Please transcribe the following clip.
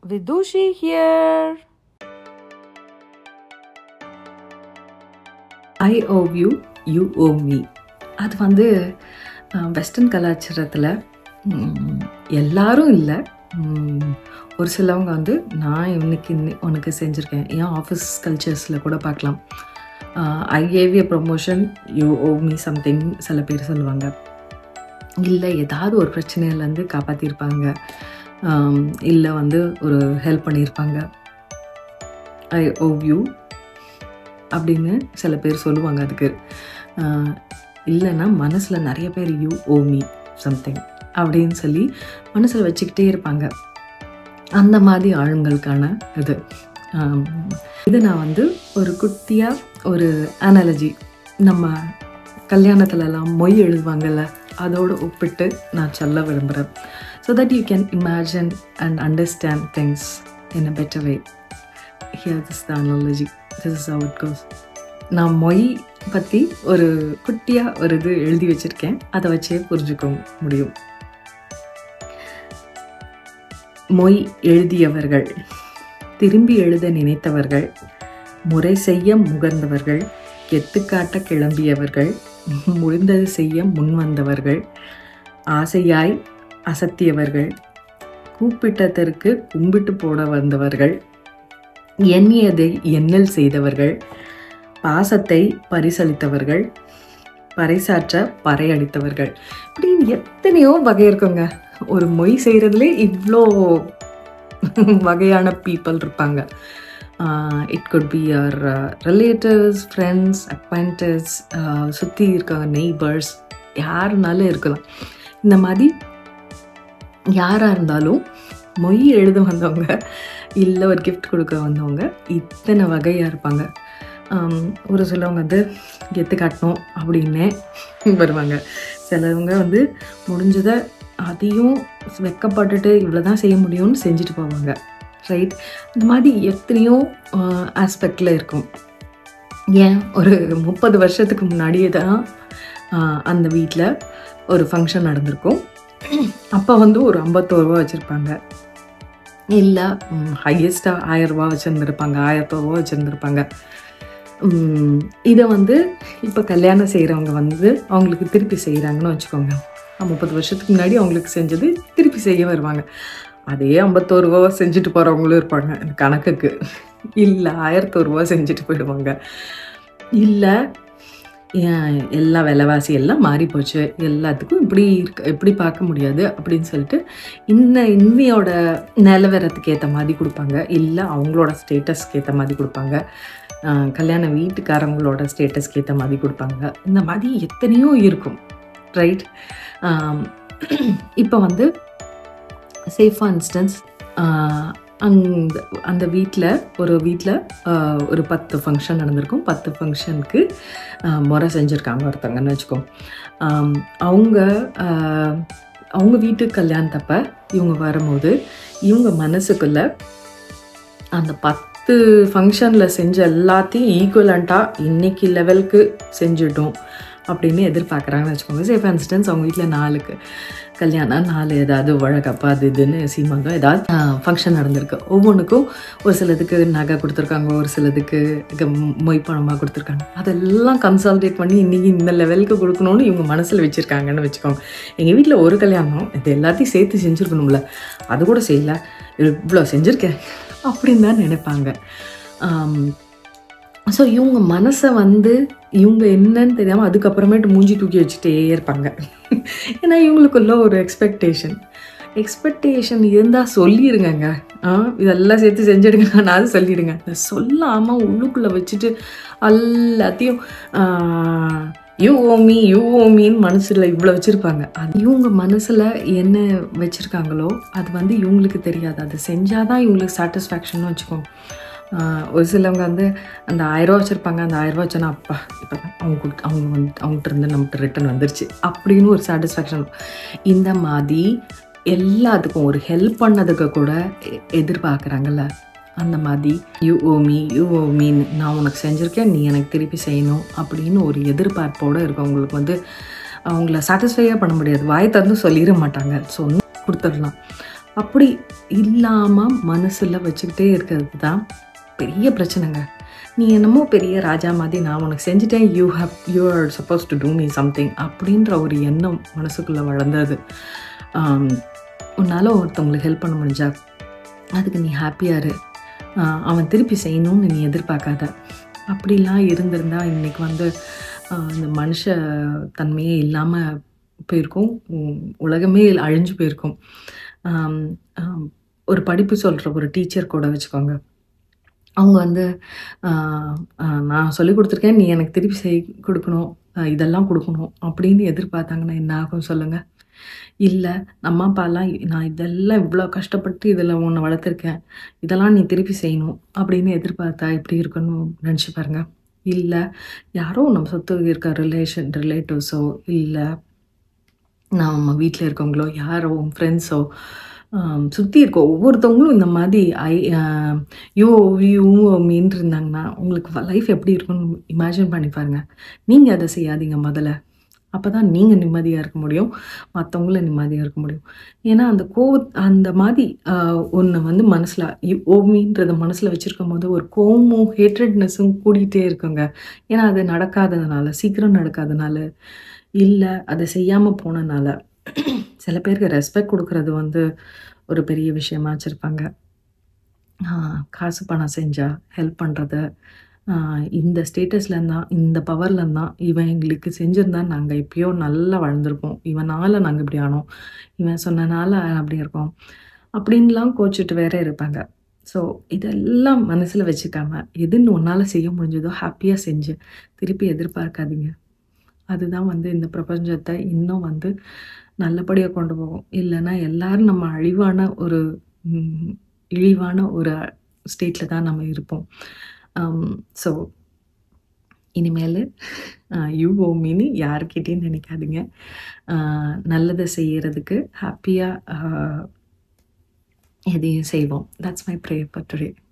Vidushi here. I owe you you owe me அது வந்து western கலாச்சாரத்தில் எல்லாரும் இல்லை ஒரு சிலவங்க வந்து நான் இன்னைக்கு இன்னி- உனக்கு செஞ்சுருக்கேன் ஏன் ஆஃபீஸ் கல்ச்சர்ஸில் கூட பார்க்கலாம் I gave a promotion you owe me something சில பேர் சொல்லுவாங்க இல்லை ஏதாவது ஒரு பிரச்சனையிலேருந்து காப்பாற்றிருப்பாங்க இல்லை வந்து ஒரு ஹெல்ப் பண்ணியிருப்பாங்க ஐ ஓவ் யூ அப்படின்னு சில பேர் சொல்லுவாங்க அதுக்கு ஆஹ் இல்லைன்னா மனசில் நிறைய பேர் யூ ஓ மீ சம்திங் அப்படின்னு சொல்லி மனசில் வச்சுக்கிட்டே இருப்பாங்க அந்த மாதிரி ஆளுங்களுக்கான இது ஆம், இது நான் வந்து ஒரு குட்டியாக ஒரு அனாலஜி நம்ம கல்யாணத்துலலாம் மொய் எழுதுவாங்கல்ல அதோடு ஒப்பிட்டு நான் சொல்ல விரும்புகிறேன் so that you can imagine and understand things in a better way here this the analogy this is how it goes நான் மொய் பற்றி ஒரு குட்டியாக ஒரு இது எழுதி வச்சுருக்கேன் அதை வச்சே புரிஞ்சுக்க முடியும் மொய் எழுதியவர்கள் திரும்பி எழுத நினைத்தவர்கள் முறை செய்ய முகர்ந்தவர்கள் கெத்துக்காட்ட கிளம்பியவர்கள் முடிந்தது செய்ய முன்வந்தவர்கள் ஆசையாய் அசத்தியவர்கள் கூப்பிட்டதற்கு கும்பிட்டு போட வந்தவர்கள் எண்ணியதை எண்ணல் செய்தவர்கள் பாசத்தை பரிசளித்தவர்கள் பறைசாற்ற பறையளித்தவர்கள் இப்படின்னு எத்தனையோ வகை இருக்குங்க ஒரு மொய் செய்கிறதுலே இவ்வளோ வகையான பீப்புள் இருப்பாங்க it could be your relatives friends acquaintances சுற்றி இருக்க நெய்பர்ஸ் யாருனாலும் இருக்கலாம் இந்த மாதிரி யாராக இருந்தாலும் மொய் எழுத வந்தவங்க இல்லை ஒரு gift கொடுக்க வந்தவங்க இத்தனை வகையாக இருப்பாங்க ஆம், ஒரு சிலவங்க வந்து கெத்து காட்டணும் அப்படின்னே வருவாங்க சிலவங்க வந்து முடிஞ்சதை அதையும் வெக்கப்பட்டுட்டு இவ்வளோ தான் செய்ய முடியும்னு செஞ்சுட்டு போவாங்க ரைட் இந்த மாதிரி எத்தனையோ ஆஸ்பெக்டில் இருக்கும் ஏன் ஒரு முப்பது வருஷத்துக்கு முன்னாடியே தான் ஆஹ், அந்த வீட்டில் ஒரு ஃபங்க்ஷன் நடந்திருக்கும் அப்போ வந்து ஒரு ஐம்பத்தோரு ரூபா வச்சுருப்பாங்க இல்லை ஹையஸ்ட்டாக ஆயிரரூபா வச்சுருந்துருப்பாங்க ஆயிரத்தோருவா வச்சுருந்துருப்பாங்க இதை வந்து இப்போ கல்யாணம் செய்கிறவங்க வந்து அவங்களுக்கு திருப்பி செய்கிறாங்கன்னு வச்சுக்கோங்க முப்பது வருஷத்துக்கு முன்னாடி அவங்களுக்கு செஞ்சது திருப்பி செய்ய வருவாங்க அதே ஐம்பத்தோரு ரூபா செஞ்சுட்டு போகிறவங்களும் இருப்பாங்க இந்த கணக்குக்கு இல்லை ஆயிரத்தோரு ரூபா செஞ்சுட்டு போயிடுவாங்க இல்லை ஏன் எல்லா விலைவாசி எல்லாம் மாறி போச்சு எல்லாத்துக்கும் இப்படி இருக்க இப்படி பார்க்க முடியாது அப்படின்னு சொல்லிட்டு இந்த இன்னையோட நிலவரத்துக்கு ஏற்ற மாதிரி கொடுப்பாங்க இல்லை அவங்களோட ஸ்டேட்டஸ்க்கு ஏற்ற மாதிரி கொடுப்பாங்க ஆஹ் கல்யாண வீட்டுக்காரங்களோட ஸ்டேட்டஸ்க்கு ஏற்ற மாதிரி கொடுப்பாங்க இந்த மாதிரி எத்தனையோ இருக்கும் ரைட் இப்போ வந்து சேஃப் ஃபார் இன்ஸ்டன்ஸ் அந்த அந்த வீட்டில் ஒரு வீட்டில் ஒரு பத்து ஃபங்க்ஷன் நடந்திருக்கும் பத்து ஃபங்க்ஷனுக்கு முறை செஞ்சுருக்காங்க ஒருத்தவங்கன்னு வச்சுக்கோ ஆம், அவங்க ஆஹ், அவங்க வீட்டு கல்யாணத்தப்ப இவங்க வரும்போது இவங்க மனசுக்குள்ள அந்த பத்து ஃபங்க்ஷனில் செஞ்ச எல்லாத்தையும் ஈக்குவலண்ட்டாக இன்னைக்கு லெவலுக்கு செஞ்சுட்டோம் அப்படின்னு எதிர்பார்க்குறாங்கன்னு வச்சுக்கோங்க சேஃப் இன்ஸ்டன்ஸ் அவங்க வீட்டில் நாலுக்கு கல்யாணம் நாலு ஏதாவது வழக்கப்பா அது இதுன்னு சீமந்தம் ஏதாவது ஃபங்க்ஷன் நடந்திருக்கு ஒவ்வொன்றுக்கும் ஒரு சிலதுக்கு நகை கொடுத்துருக்காங்க ஒரு சிலதுக்கு க- மொய் பணமாக கொடுத்துருக்காங்க அதெல்லாம் கன்சால்டேட் பண்ணி இன்றைக்கி இந்த லெவலுக்கு கொடுக்கணும்னு இவங்க மனசில் வச்சுருக்காங்கன்னு வச்சுக்கோங்க எங்கள் வீட்டில் ஒரு கல்யாணம் இது எல்லாத்தையும் சேர்த்து செஞ்சுருக்கணும்ல அது கூட செய்யல இவ்வளோ செஞ்சுருக்கேன் அப்படின்னு தான் நினைப்பாங்க ஸோ இவங்க மனசை வந்து இவங்க என்னன்னு தெரியாமல் அதுக்கப்புறமேட்டு மூஞ்சி தூக்கி வச்சுட்டே இருப்பாங்க ஏன்னா இவங்களுக்குள்ள ஒரு எக்ஸ்பெக்டேஷன் எக்ஸ்பெக்டேஷன் இருந்தால் சொல்லிடுங்கங்க ஆ இதெல்லாம் சேர்த்து செஞ்சிடுங்க நான் அது சொல்லிடுங்க இதை சொல்லாமல் உள்ளுக்குள்ளே வச்சுட்டு எல்லாத்தையும் யூ ஓமி யூ ஓமின்னு மனசில் இவ்வளோ வச்சுருப்பாங்க அது இவங்க மனசில் என்ன வச்சுருக்காங்களோ அது வந்து இவங்களுக்கு தெரியாது அது செஞ்சால் தான் இவங்களுக்கு சாட்டிஸ்ஃபேக்ஷன் வச்சுக்கோங்க ஆஹ் ஒரு சிலவங்க வந்து அந்த ஆயிரரூவா வச்சுருப்பாங்க அந்த ஆயிரரூவா வச்சோன்னா அப்பா இப்போ அவங்க கொடுத்து அவங்க வந்து அவங்ககிட்ட இருந்து நமக்கு ரிட்டன் வந்துருச்சு அப்படின்னு ஒரு சாட்டிஸ்ஃபேக்ஷன் இந்த மாதிரி எல்லாத்துக்கும் ஒரு ஹெல்ப் பண்ணதுக்கு கூட எ- எதிர்பார்க்குறாங்கல்ல அந்த மாதிரி you owe me you owe mean நான் உனக்கு செஞ்சுருக்கேன் நீ எனக்கு திருப்பி செய்யணும் அப்படின்னு ஒரு எதிர்பார்ப்போடு இருக்கவங்களுக்கு வந்து அவங்கள சாட்டிஸ்ஃபையே பண்ண முடியாது வாய் திறந்து சொல்லிட மாட்டாங்க சொன்ன கொடுத்துடலாம் அப்படி இல்லாமல் மனசில் வச்சுக்கிட்டே இருக்கிறது தான் பெரிய பிரச்சனைங்க நீ என்னமோ பெரிய ராஜா மாதிரி நான் உனக்கு செஞ்சுட்டேன் you how you are suppose to do me something அப்படின்ற ஒரு எண்ணம் மனசுக்குள்ளே வளர்ந்தது உன்னால் ஒருத்தவங்களுக்கு ஹெல்ப் பண்ண முடிஞ்சா அதுக்கு நீ ஹாப்பியாக இரு ஆஹ் அவன் திருப்பி செய்யணும்னு நீ எதிர்பார்க்காத அப்படிலாம் இருந்திருந்தா இன்னைக்கு வந்து ஆஹ் இந்த மனுஷ தன்மையே இல்லாமல் போயிருக்கும் உம் உலகமே அழிஞ்சு போயிருக்கும் ஆம், ஆம், ஒரு படிப்பு சொல்கிற ஒரு டீச்சர் கூட வச்சுக்கோங்க அவங்க வந்து ஆஹ், ஆஹ், நான் சொல்லி கொடுத்துருக்கேன் நீ எனக்கு திருப்பி செய் கொடுக்கணும் ஆஹ், இதெல்லாம் கொடுக்கணும் அப்படின்னு எதிர்பார்த்தாங்கன்னா என்ன ஆகும் சொல்லுங்கள் இல்லை நம்ம அப்பாலாம் நான் இதெல்லாம் இவ்வளோ கஷ்டப்பட்டு இதில் உன்னை வளர்த்துருக்கேன் இதெல்லாம் நீ திருப்பி செய்யணும் அப்படின்னு எதிர்பார்த்தா எப்படி இருக்குன்னு நினச்சி பாருங்க இல்லை யாரோ நம்ம சொத்து இருக்க ரிலேஷன் ரிலேட்டிவ்ஸோ இல்லை நம்ம வீட்டில் இருக்கவங்களோ யாரோ ஃப்ரெண்ட்ஸோ சுற்றி இருக்க ஒவ்வொருத்தவங்களும் இந்த மாதிரி ஐ யூ யூ மீன் இருந்தாங்கன்னா உங்களுக்கு லைஃப் எப்படி இருக்குன்னு இமேஜின் பண்ணி பாருங்க நீங்கள் அதை செய்யாதீங்க முதல்ல அப்போ தான் நீங்கள் நிம்மதியாக இருக்க முடியும் மற்றவங்கள நிம்மதியாக இருக்க முடியும் ஏன்னா அந்த கோவ அந்த மாதிரி ஒன்று வந்து மனசில் ஓமின்றத மனசில் வச்சுருக்கும் போது ஒரு கோவமும் ஹேட்ரட்னஸும் கூடிகிட்டே இருக்குங்க ஏன்னா அது நடக்காததுனால சீக்கிரம் நடக்காதனால இல்லை அதை செய்யாமல் போனனால சில பேருக்கு ரெஸ்பெக்ட் கொடுக்கறது வந்து ஒரு பெரிய விஷயமா வச்சுருப்பாங்க காசு பணம் செஞ்சா ஹெல்ப் பண்ணுறது இந்த ஸ்டேட்டஸில் இருந்தால் இந்த பவரில் இருந்தால் இவன் எங்களுக்கு செஞ்சுருந்தா நாங்கள் எப்பயோ நல்லா வளர்ந்துருப்போம் இவனால் நாங்கள் இப்படி ஆனோம் இவன் சொன்னனால அப்படி இருக்கோம் அப்படின்லாம் கோச்சிட்டு வேற இருப்பாங்க ஸோ இதெல்லாம் மனசில் வச்சுக்காம எதுன்னு உன்னால் செய்ய முடிஞ்சதோ ஹாப்பியாக செஞ்சு திருப்பி எதிர்பார்க்காதீங்க அதுதான் வந்து இந்த பிரபஞ்சத்தை இன்னும் வந்து நல்லபடியாக கொண்டு போகும் இல்லைன்னா எல்லாரும் நம்ம அழிவான ஒரு ம், இழிவான ஒரு ஸ்டேட்டில் தான் நம்ம இருப்போம் ஸோ இனிமேல் யூ ஓ மீனி யாருக்கிட்டேயும் நினைக்காதீங்க ஆஹ் நல்லதை செய்யறதுக்கு ஹாப்பியாக எதையும் செய்வோம் that's my pray for today